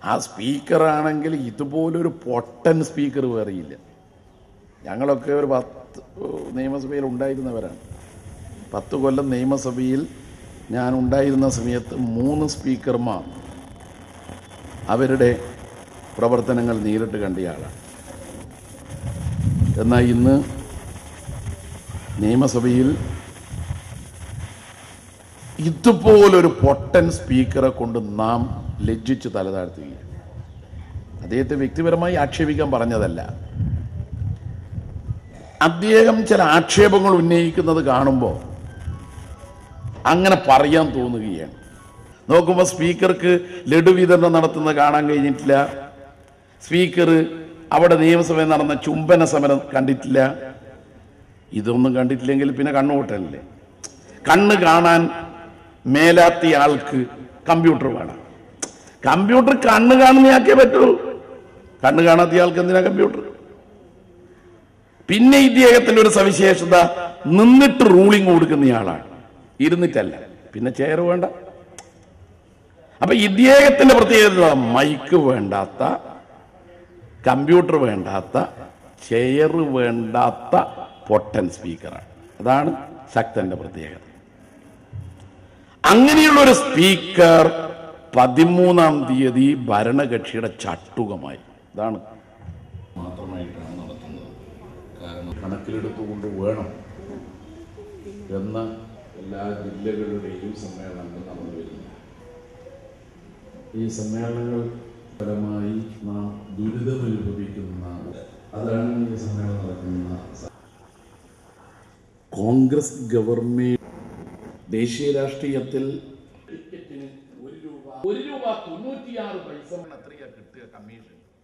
ആ സ്പീക്കറാണെങ്കിൽ ഇതുപോലൊരു പൊട്ടൻ സ്പീക്കർ വേറെയില്ല ഞങ്ങളൊക്കെ ഒരു പത്ത് നിയമസഭയിൽ ഉണ്ടായിരുന്നവരാണ് പത്ത് കൊല്ലം നിയമസഭയിൽ ഞാൻ ഉണ്ടായിരുന്ന സമയത്ത് മൂന്ന് സ്പീക്കർമാർ അവരുടെ പ്രവർത്തനങ്ങൾ നേരിട്ട് കണ്ടയാളാണ് എന്നാൽ ഇന്ന് നിയമസഭയിൽ ഇതുപോലൊരു പൊട്ടൻ സ്പീക്കറെ കൊണ്ട് നാം ലജ്ജിച്ച് തലതാഴ്ത്തുകയാണ് അദ്ദേഹത്തെ വ്യക്തിപരമായി ആക്ഷേപിക്കാൻ പറഞ്ഞതല്ല അദ്ദേഹം ചില ആക്ഷേപങ്ങൾ ഉന്നയിക്കുന്നത് കാണുമ്പോൾ അങ്ങനെ പറയാൻ തോന്നുകയാണ് നോക്കുമ്പോൾ സ്പീക്കർക്ക് ലഡു വിതരണം നടത്തുന്നത് കാണാൻ കഴിഞ്ഞിട്ടില്ല സ്പീക്കർ അവിടെ നിയമസഭയിൽ നടന്ന ചുംബന സമരം കണ്ടിട്ടില്ല ഇതൊന്നും കണ്ടിട്ടില്ലെങ്കിൽ പിന്നെ കണ്ണുകൂട്ടല്ലേ കണ്ണ് കാണാൻ മേലാത്ത ആൾക്ക് കമ്പ്യൂട്ടർ വേണം കമ്പ്യൂട്ടർ കണ്ണ് കാണുന്നയാക്കേ പറ്റുള്ളൂ കണ്ണ് കാണാത്ത ആൾക്ക് എന്തിനാ കമ്പ്യൂട്ടർ പിന്നെ ഇദ്ദേഹത്തിന്റെ ഒരു സവിശേഷത നിന്നിട്ട് റൂളിംഗ് കൊടുക്കുന്നയാളാണ് ഇരുന്നിട്ടല്ല പിന്നെ ചെയർ വേണ്ട അപ്പൊ ഇദ്ദേഹത്തിന്റെ പ്രത്യേകത മൈക്ക് വേണ്ടാത്ത കമ്പ്യൂട്ടർ വേണ്ടാത്ത ചെയർ വേണ്ടാത്ത പൊട്ടൻ സ്പീക്കറാണ് അതാണ് ശക്തന്റെ പ്രത്യേകത അങ്ങനെയുള്ള ഒരു സ്പീക്കർ പതിമൂന്നാം തീയതി ഭരണകക്ഷിയുടെ ചട്ടുകമായി ഇതാണ് മാത്രമായിട്ടാണ് നടത്തുന്നത് കാരണം കണക്കിലെടുത്തുകൊണ്ട് വേണം എന്ന എല്ലാ ജില്ലകളുടെയും സമ്മേളനങ്ങൾ നടന്നു വരുന്നു ഈ സമ്മേളനങ്ങൾ ഫലമായി നാം ദുരിതമനുഭവിക്കുന്ന അതാണ് ഈ സമ്മേളനം നടക്കുന്ന സ- കോൺഗ്രസ് ഗവൺമെന്റ് ദേശീയ രാഷ്ട്രീയത്തിൽ ടിക്കറ്റിന് ഒരു രൂപ ഒരു രൂപ തൊണ്ണൂറ്റിയാറ് പൈസ എത്രയാ കിട്ടുക കമ്മീഷൻ